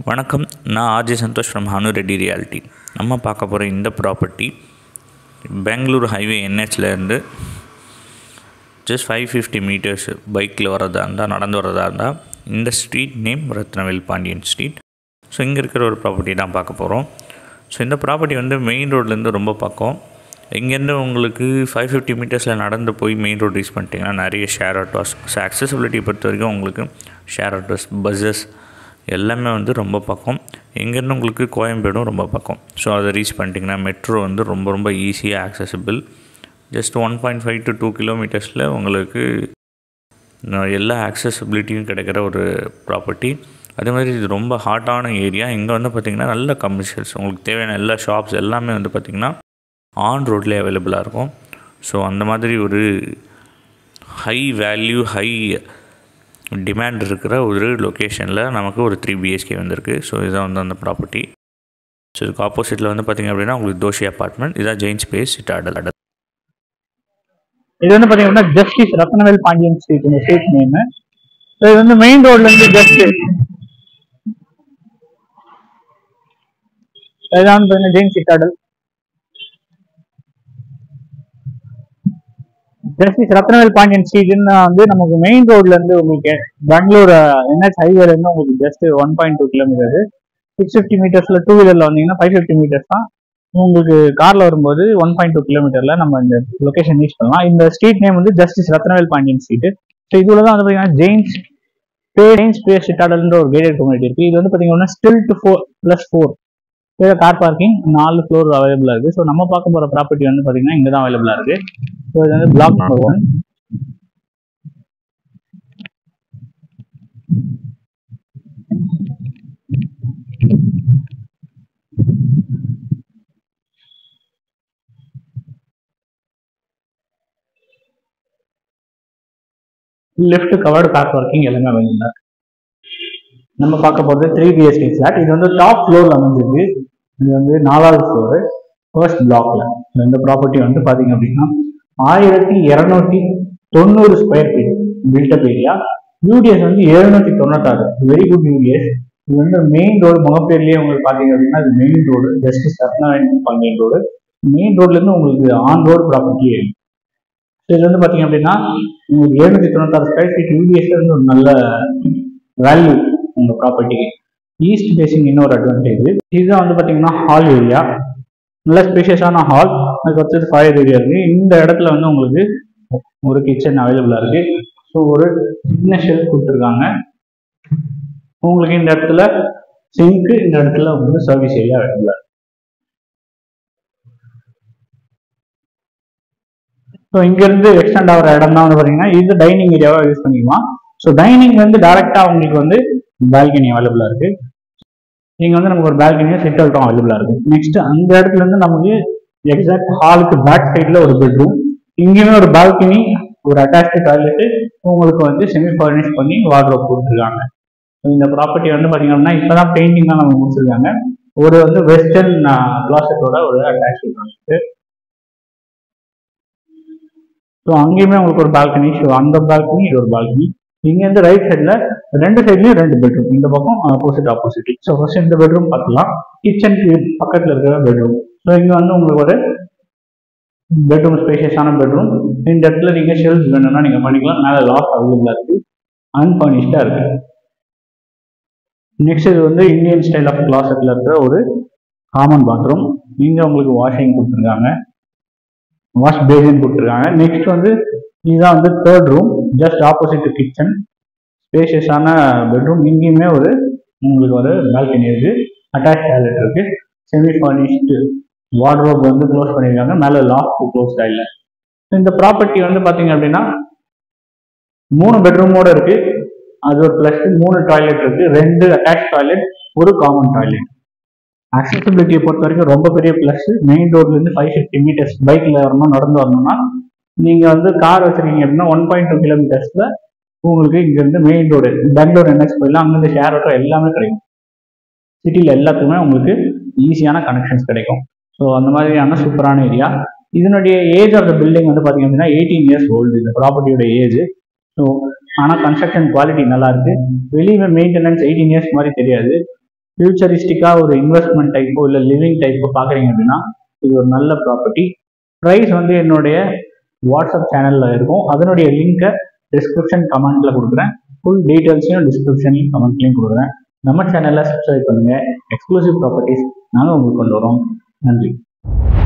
வணக்கம் நான் RJ Santhosh from Hanu Reddy reality நம்ம பார்க்க போகிற இந்த ப்ராப்பர்ட்டி பெங்களூர் ஹைவே என்ஹெச்லேருந்து ஜஸ்ட் ஃபைவ் ஃபிஃப்டி மீட்டர்ஸ் பைக்கில் வரதா இருந்தால் நடந்து வரதா இருந்தால் இந்த street name Rathnavel Pandian street so இங்கே இருக்கிற ஒரு ப்ராப்பர்ட்டி தான் பார்க்க போகிறோம் ஸோ இந்த ப்ராப்பர்ட்டி வந்து மெயின் ரோட்லேருந்து ரொம்ப பக்கம் இங்கேருந்து உங்களுக்கு ஃபைவ் ஃபிஃப்டி மீட்டர்ஸில் நடந்து போய் மெயின் ரோட் ரீச் பண்ணிட்டீங்கன்னா நிறைய ஷேர் ஆட்டோஸ் ஸோ அக்சசிபிலிட்டி பொறுத்த வரைக்கும் உங்களுக்கு ஷேர் ஆட்டோஸ் பஸ்ஸஸ் எல்லாமே வந்து ரொம்ப பக்கம் இங்கேருந்து உங்களுக்கு கோயம்பேடும் ரொம்ப பக்கம் ஸோ அதை ரீச் பண்ணிட்டீங்கன்னா மெட்ரோ வந்து ரொம்ப ரொம்ப ஈஸியாக accessible just one point five to two கிலோமீட்டர்ஸில் உங்களுக்கு ந- எல்லா ஆக்சசிபிலிட்டியும் கிடைக்கிற ஒரு ப்ராப்பர்ட்டி அதே மாதிரி இது ரொம்ப ஹாட்டான ஏரியா இங்கே வந்து பார்த்திங்கன்னா நல்ல கமர்ஷியல்ஸ் உங்களுக்கு தேவையான எல்லா ஷாப்ஸ் எல்லாமே வந்து பார்த்திங்கன்னா ஆன் ரோட்லேயே அவைலபிளாக இருக்கும் ஸோ அந்த மாதிரி ஒரு ஹை வேல்யூ ஹை டிமாண்ட் இருக்கிற ஒரு லொக்கேஷனில் நமக்கு ஒரு த்ரீ பிஹெச்கே வந்திருக்கு ஸோ இதுதான் வந்து அந்த ப்ராப்பர்ட்டி ஸோ இதுக்கு ஆப்போசிட்டில் வந்து பார்த்திங்க அப்படின்னா உங்களுக்கு தோஷி அப்பார்ட்மெண்ட் இதான் ஜெயின் ஸ்பேஸ் சிட்டாடல் இது வந்து பாத்தீங்கன்னா ஜஸ்டிஸ் ரத்னவேல் பாண்டியன் ஸ்ட்ரீட் இந்த ஸ்ட்ரீட் நேம் இது வந்து மெயின் ரோட்ல இருந்து ஜஸ்ட் இதான் பாத்தீங்கன்னா ஜெயின் சிட்டாடல் ஜஸ்டிஸ் ரத்னவேல் பாண்டியன் ஸ்ட்ரீட்னு வந்து நமக்கு மெயின் ரோட்ல இருந்து உங்களுக்கு பெங்களூர் என்ஹெச் ஹைவேல இருந்து உங்களுக்கு just one point two kilometer six fifty மீட்டர்ஸ்ல டூ வீலர்ல வந்தீங்கன்னா ஃபைவ் ஃபிஃப்டி மீட்டர்ஸ் தான் உங்களுக்கு கார்ல வரும்போது ஒன் பாயிண்ட் டூ கிலோமீட்டர்ல நம்ம இந்த லொகேஷன் ரீச் பண்ணலாம் இந்த ஸ்ட்ரீட் நேம் வந்து justice Rathnavel Pandian street so இதுல தான் வந்து பாத்தீங்கன்னா ஜெயின்ஸ் ஜெயின்ஸ் பேஸ் சிட்டாடல்ன்ற ஒரு கேடட் கம்யூனிட்டி இருக்கு இது வந்து பாத்தீங்கன்னா stilt two four plus four இதில் கார் பார்க்கிங் நாலு ஃப்ளோர் அவைலபிளா இருக்கு ஸோ நம்ம பார்க்க போற ப்ராப்பர்ட்டி வந்து பாத்தீங்கன்னா இங்க தான் அவைலபிளா இருக்கு ஸோ இது வந்து block number one lift covered car parking எல்லாமே அவைலபிளா இருக்கு நம்ம பார்க்க போகிறது த்ரீ பிஹெச்கே ஃபிளாட் இது வந்து டாப் ஃப்ளோர்ல அமைஞ்சிருக்கு இது வந்து நாலாவது ஃப்ளோரு ஃபர்ஸ்ட் பிளாக்ல இந்த ப்ராப்பர்ட்டி வந்து பாத்தீங்க அப்படின்னா ஆயிரத்தி இரநூத்தி தொண்ணூறு square feet buildup area UDS வந்து எழுநூத்தி தொண்ணூத்தாறு வெரி குட் யூடிஎஸ் இது வந்து மெயின் ரோடு முகப்பேர்லயே உங்களுக்கு பாத்தீங்க அப்படின்னா இது main road justice Rathnarayanan Pandian road main ரோட்ல இருந்து உங்களுக்கு ஆன் ரோடு ப்ராப்பர்ட்டி இது வந்து பாத்தீங்க அப்படின்னா உங்களுக்கு எழுநூத்தி தொண்ணூத்தாறு ஸ்கொயர் ஃபீட் யூடிஎஸ் வந்து ஒரு நல்ல வேல்யூ உங்க ப்ராப்பர்ட்டிக்கு ஈஸ்ட் பேசிங் இன்னொரு அட்வான்டேஜ் இதுதான் வந்து பாத்தீங்கன்னா ஹால் ஏரியா நல்ல ஸ்பேஷியஸான ஹால் அதுக்கு அடுத்தது ஃபயர் ஏரியா இருக்கு இந்த இடத்துல வந்து உங்களுக்கு ஒரு கிச்சன் அவைலபிளா இருக்கு ஸோ ஒரு சின்ன ஷெல்ஃப் கொடுத்துருக்காங்க உங்களுக்கு இந்த இடத்துல சிங்க் இந்த இடத்துல வந்து சர்வீஸ் ஏரியா அவைலபிளா இருக்கு ஸோ இங்க இருந்து எக்ஸ்டெண்ட் ஆகிற இடம் தான் வந்து பாத்தீங்கன்னா இது டைனிங் ஏரியாவா யூஸ் பண்ணிக்கலாம் ஸோ டைனிங் வந்து டைரக்டா உங்களுக்கு வந்து பால்கனி அவைலபிளா இருக்கு இங்க வந்து நமக்கு ஒரு பால்கனியும் சிட் அவுட்டும் அவைலபிளா இருக்கு நெக்ஸ்ட் அந்த இடத்துல இருந்து நமக்கு எக்ஸாக்ட் ஹாலுக்கு பேக் சைட்ல ஒரு பெட்ரூம் இங்கேயுமே ஒரு பால்கனி ஒரு அட்டாச்சு டாய்லெட் உங்களுக்கு வந்து செமி ஃபர்னிஷ் பண்ணி வார்ட்ரோப் கொடுத்துருக்காங்க So இந்த ப்ராப்பர்ட்டி வந்து பாத்தீங்கன்னா இப்பதான் பெயிண்டிங் தான் நம்ம முடிச்சிருக்காங்க ஒரு வந்து வெஸ்டர்ன் கிளாசட்டோட ஒரு அட்டாச் டாய்லெட் ஸோ அங்கேயுமே உங்களுக்கு ஒரு பால்கனி ஸோ அந்த பால்கனி இது ஒரு பால்கனி இங்க இருந்து ரைட் சைடுல ரெண்டு சைட்லயும் ரெண்டு பெட்ரூம் இந்த பக்கம் ஆப்போசிட் ஆப்போசிட் ஸோ ஃபர்ஸ்ட் இந்த பெட்ரூம் பார்க்கலாம் கிச்சனுக்கு பக்கத்துல இருக்கிற பெட்ரூம் ஸோ இங்க வந்து உங்களுக்கு ஒரு பெட்ரூம் ஸ்பேஷியஸான பெட்ரூம் இந்த இடத்துல நீங்க ஷெல்ஸ் வேணும்னா நீங்க பண்ணிக்கலாம் மேல லாக் அவைலபிளா இருக்கு அன்பர்னிஷ்டா இருக்கு நெக்ஸ்ட் இது வந்து இந்தியன் ஸ்டைல் ஆஃப் கிளாசட்ல இருக்கிற ஒரு காமன் பாத்ரூம் இங்க உங்களுக்கு வாஷிங் கொடுத்துருக்காங்க வாஷ் பேசின் கொடுத்துருக்காங்க நெக்ஸ்ட் வந்து இதுதான் வந்து third room just opposite kitchen ஸ்பேஷியஸான பெட்ரூம் இங்கேயுமே ஒரு உங்களுக்கு ஒரு பால்கனி இருக்கு அட்டாச் டாய்லெட் இருக்கு செமி ஃபர்னிஷ்டு வார்ட்ரோப் வந்து க்ளோஸ் பண்ணியிருக்காங்க மேலே லாக் க்ளோஸ் இல்லை இந்த ப்ராப்பர்ட்டி வந்து பார்த்தீங்க அப்படின்னா மூணு பெட்ரூமோட இருக்கு அது ஒரு ப்ளஸ் மூணு டாய்லெட் இருக்கு ரெண்டு அட்டாச் டாய்லெட் ஒரு காமன் டாய்லெட் அக்சசிபிலிட்டியை பொறுத்த வரைக்கும் ரொம்ப பெரிய ப்ளஸ் மெயின் ரோட்ல இருந்து ஃபைவ் ஃபிஃப்டி மீட்டர்ஸ் பைக்ல வரணும் நடந்து வரணும்னா நீங்க வந்து கார் வச்சிருக்கீங்க அப்படின்னா ஒன் பாயிண்ட் டூ கிலோமீட்டர்ஸ்ல உங்களுக்கு இங்க இருந்து மெயின் ரோடு பெங்களூர் என்எஸ் போயிடலாம் அங்கிருந்து ஷேர் ஆட்டோ எல்லாமே கிடைக்கும் சிட்டியில் எல்லாத்துக்குமே உங்களுக்கு ஈஸியான கனெக்ஷன்ஸ் கிடைக்கும் ஸோ அந்த மாதிரியான சூப்பரான ஏரியா இதனுடைய ஏஜ் ஆஃப் த பில்டிங் வந்து பாத்தீங்க அப்படின்னா எயிட்டீன் இயர்ஸ் ஓல்டு இந்த ப்ராப்பர்ட்டியோட ஏஜ் ஸோ ஆனால் கன்ஸ்ட்ரக்ஷன் குவாலிட்டி நல்லா இருக்கு வெளியே மெயின்டெனன்ஸ் எயிட்டீன் இயர்ஸ் மாதிரி தெரியாது ஃபியூச்சரிஸ்டிக்காக ஒரு இன்வெஸ்ட்மெண்ட் டைப்போ இல்லை லிவிங் டைப்போ பார்க்குறீங்க அப்படின்னா இது ஒரு நல்ல ப்ராப்பர்ட்டி ப்ரைஸ் வந்து என்னுடைய வாட்ஸ்அப் சேனலில் இருக்கும் அதனுடைய லிங்கை டிஸ்கிரிப்ஷன் கமெண்ட்டில் கொடுக்குறேன் ஃபுல் டீட்டெயில்ஸையும் டிஸ்கிரிப்ஷன்லையும் கமெண்ட்லையும் கொடுக்குறேன் நம்ம சேனலை சப்ஸ்கிரைப் பண்ணுங்கள் எக்ஸ்க்ளூசிவ் ப்ராப்பர்ட்டிஸ் நாங்கள் உங்களுக்கு கொண்டு வரோம் நன்றி